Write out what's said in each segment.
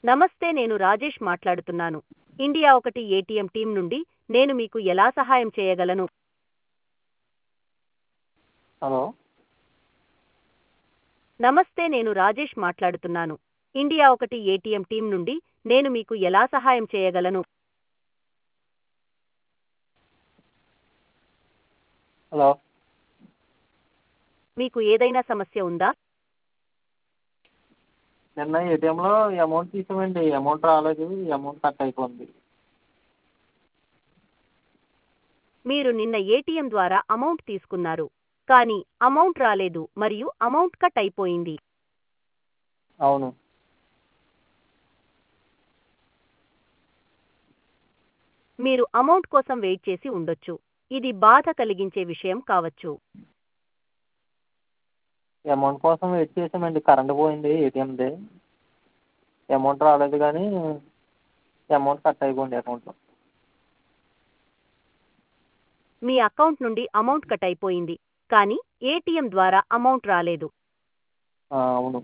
నమస్తే నేను రాజేష్ మాట్లాడుతున్నాను ఇండియా ఒకటి ఏటీఎం టీం నుండి నేను మీకు ఎలా సహాయం చేయగలను హలో నమస్తే నేను రాజేష్ మాట్లాడుతున్నాను ఇండియా ఒకటి ఏటీఎం టీం నుండి నేను మీకు ఎలా సహాయం చేయగలను హలో మీకు ఏదైనా సమస్య ఉందా నిన్న ఏటీఎంలో అమౌంట్ తీసామండి అమౌంట్ రాలేదు అమౌంట్ కట్ అయిపోయింది మీరు నిన్న ఏటీఎం ద్వారా అమౌంట్ తీసుకున్నారు కానీ అమౌంట్ రాలేదు మరియు అమౌంట్ కట్ అయిపోయింది అవును మీరు అమౌంట్ కోసం వెయిట్ చేసి ఉండొచ్చు ఇది బాధ కలిగించే విషయం కావచ్చు అమౌంట్ కోసం వెయిట్ చేసామండి కరెంట్ పోయింది ఏటీఎంది అమౌంట్ రాలేదు కానీ అమౌంట్ కట్ అయిపోయింది అకౌంట్లో మీ అకౌంట్ నుండి అమౌంట్ కట్ అయిపోయింది కానీ ఏటీఎం ద్వారా అమౌంట్ రాలేదు ఆ, అవును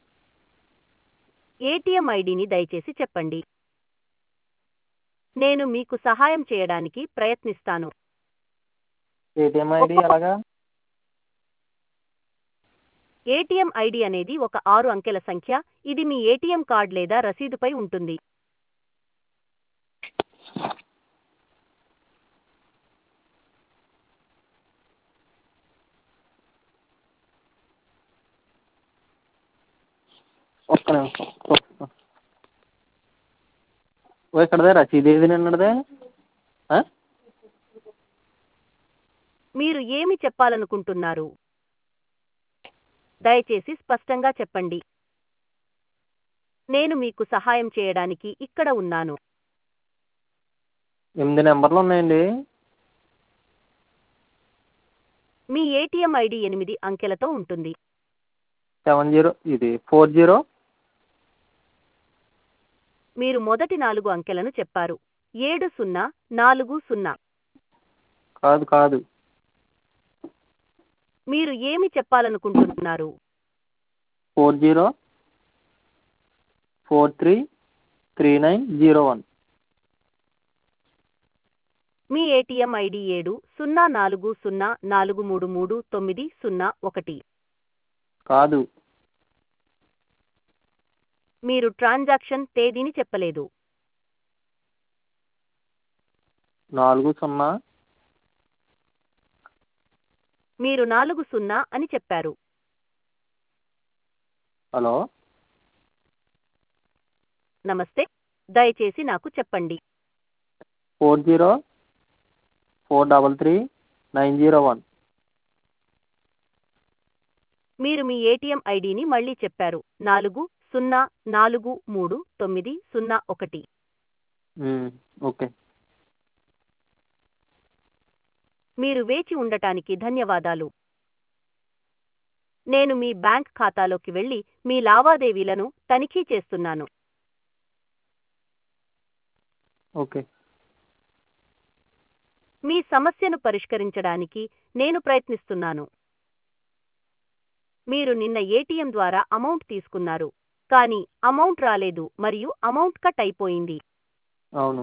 ఏటీఎం ఐడిని దయచేసి చెప్పండి నేను మీకు సహాయం చేయడానికి ప్రయత్నిస్తాను ఏటీఎం ఐడి ఎలాగా ఏటీఎం ఐడి అనేది ఒక ఆరు అంకెల సంఖ్య ఇది మీ ఏటీఎం కార్డ్ లేదా రసీదుపై ఉంటుంది ఒక్క నిమిషం ఒక్క- ఓ ఇక్కడదే రసీదు ఏది నిన్నటిదే ఆ? మీరు ఏమి చెప్పాలనుకుంటున్నారు దయచేసి స్పష్టంగా చెప్పండి నేను మీకు సహాయం చేయడానికి ఇక్కడ ఉన్నాను ఎనిమిది నెంబర్లు ఉన్నాయండి మీ ఏటీఎం ఐడి ఎనిమిది అంకెలతో ఉంటుంది సెవెన్ జీరో ఇది ఫోర్ జీరో మీరు మొదటి నాలుగు అంకెలను చెప్పారు ఏడు సున్నా నాలుగు సున్నా కాదు కాదు మీరు ఏమి చెప్పాలనుకుంటున్నారు four zero four three three nine zero one మీ ఏటీఎం ఐడి ఏడు సున్నా నాలుగు సున్నా నాలుగు మూడు మూడు తొమ్మిది సున్నా ఒకటి కాదు మీరు ట్రాన్సాక్షన్ తేదీని చెప్పలేదు నాలుగు సున్నా మీరు నాలుగు సున్నా అని చెప్పారు హలో నమస్తే దయచేసి నాకు చెప్పండి four zero four double three nine zero one మీరు మీ ఏటీఎం ఐడిని మళ్ళీ చెప్పారు నాలుగు సున్నా నాలుగు మూడు తొమ్మిది సున్నా ఒకటి ఓకే మీరు వేచి ఉండటానికి ధన్యవాదాలు నేను మీ బ్యాంక్ ఖాతాలోకి వెళ్లి మీ లావాదేవీలను తనిఖీ చేస్తున్నాను ఓకే మీ సమస్యను పరిష్కరించడానికి నేను ప్రయత్నిస్తున్నాను మీరు నిన్న ఏటీఎం ద్వారా అమౌంట్ తీసుకున్నారు కానీ అమౌంట్ రాలేదు మరియు అమౌంట్ కట్ అయిపోయింది అవును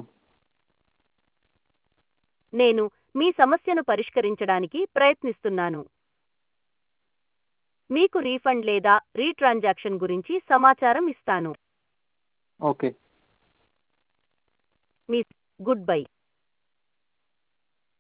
నేను మీ సమస్యను పరిష్కరించడానికి ప్రయత్నిస్తున్నాను మీకు రీఫండ్ లేదా రీట్రాన్సాక్షన్ గురించి సమాచారం ఇస్తాను ఓకే మీ గుడ్ బై